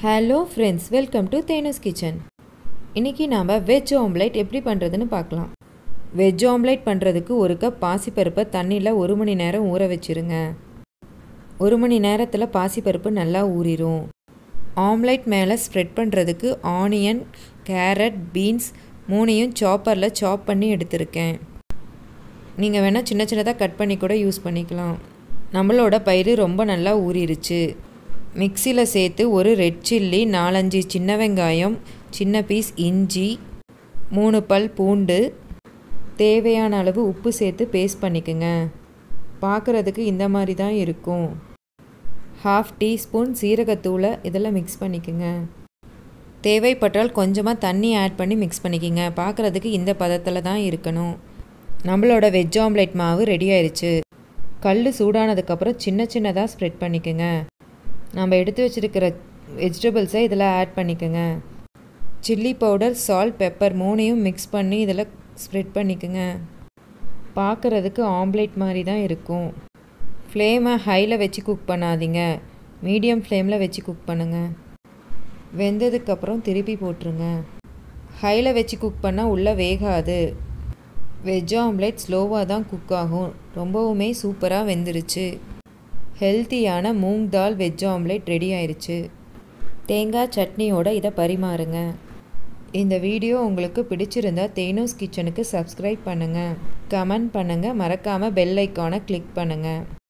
hello friends welcome to Thenu's kitchen இன்றைக்கி நாம் veg omelette எப்படி பண்ணுறதுன்னு பார்க்கலாம் வெஜ் ஆம்லேட் பண்ணுறதுக்கு ஒரு கப் பாசிப்பருப்பை தண்ணியில் ஒரு மணி நேரம் ஊற வச்சுருங்க ஒரு மணி நேரத்தில் பாசிப்பருப்பு நல்லா ஊறிடும் ஆம்லேட் மேலே ஸ்ப்ரெட் பண்ணுறதுக்கு ஆனியன் கேரட் பீன்ஸ் மூணையும் சாப்பரில் சாப் பண்ணி எடுத்திருக்கேன் நீங்கள் வேணால் சின்ன சின்னதாக கட் பண்ணி கூட யூஸ் பண்ணிக்கலாம் நம்மளோட பயிறு ரொம்ப நல்லா ஊறிடுச்சு மிக்சியில் சேர்த்து ஒரு ரெட் சில்லி நாலஞ்சு சின்ன வெங்காயம் சின்ன பீஸ் இஞ்சி மூணு பல் பூண்டு தேவையான அளவு உப்பு சேர்த்து பேஸ்ட் பண்ணிக்கோங்க பார்க்குறதுக்கு இந்த மாதிரி தான் இருக்கும் ஹாஃப் டீஸ்பூன் சீரகத்தூளை இதில் மிக்ஸ் பண்ணிக்கோங்க தேவைப்பட்டால் கொஞ்சமாக தண்ணி ஆட் பண்ணி மிக்ஸ் பண்ணிக்கோங்க பார்க்குறதுக்கு இந்த பதத்தில் தான் இருக்கணும் நம்மளோட வெஜ் ஆம்லேட் மாவு ரெடி ஆயிடுச்சு கல் சூடானதுக்கப்புறம் சின்ன சின்னதாக ஸ்ப்ரெட் பண்ணிக்கோங்க நம்ம எடுத்து வச்சுருக்கிற வெஜிடபிள்ஸை இதில் ஆட் பண்ணிக்கோங்க சில்லி பவுடர் சால்ட் பெப்பர் மூணையும் மிக்ஸ் பண்ணி இதில் ஸ்ப்ரெட் பண்ணிக்கோங்க பார்க்குறதுக்கு ஆம்லேட் மாதிரி தான் இருக்கும் ஃப்ளேமை ஹையில் வச்சு குக் பண்ணாதீங்க மீடியம் ஃப்ளேமில் வச்சு குக் பண்ணுங்கள் வெந்ததுக்கப்புறம் திருப்பி போட்டுருங்க ஹையில் வச்சு குக் பண்ணால் உள்ளே வேகாது வெஜ் ஆம்லேட் ஸ்லோவாக தான் குக் ஆகும் ரொம்பவுமே சூப்பராக வெந்துருச்சு ஹெல்த்தியான moong dal veg omelette ready ஆயிடுச்சு தேங்காய் சட்னியோட இதை பரிமாறுங்க இந்த வீடியோ உங்களுக்கு பிடிச்சிருந்தா தேனூஸ் கிச்சனுக்கு சப்ஸ்கிரைப் பண்ணுங்கள் கமெண்ட் பண்ணுங்கள் மறக்காமல் பெல் ஐக்கானை கிளிக் பண்ணுங்கள்